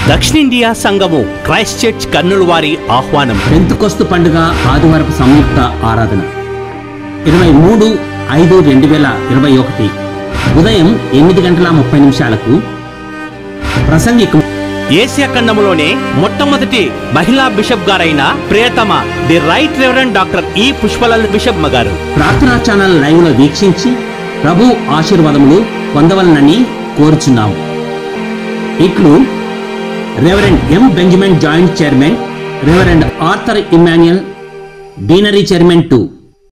దక్షిణిండియా సంఘము Christ church Kurnool వారి ఆహ్వానం పెంతుకొస్తు పండుగ ఆదివారపు సంయుక్త ఆరాధన ఇరవై మూడు ఐదు రెండు వేల ఇరవై ఒకటి ఉదయం ఎనిమిది గంటల ముప్పై నిమిషాలకు ప్రసంగికం ఏసియా ఖండములోనే మొట్టమొదటి మహిళా బిషప్ గారైన ప్రియతమ ది రైట్ రెవరెండ్ డాక్టర్ ఈ పుష్పలల్ బిషప్ గారు ప్రార్థనా ఛానల్ లైవ్ లో వీక్షించి ప్రభు ఆశీర్వాదములు పొందవలనని కోరుచున్నాము ఇట్లు reverend M Benjamin joint chairman reverend Arthur Emmanuel deanery chairman to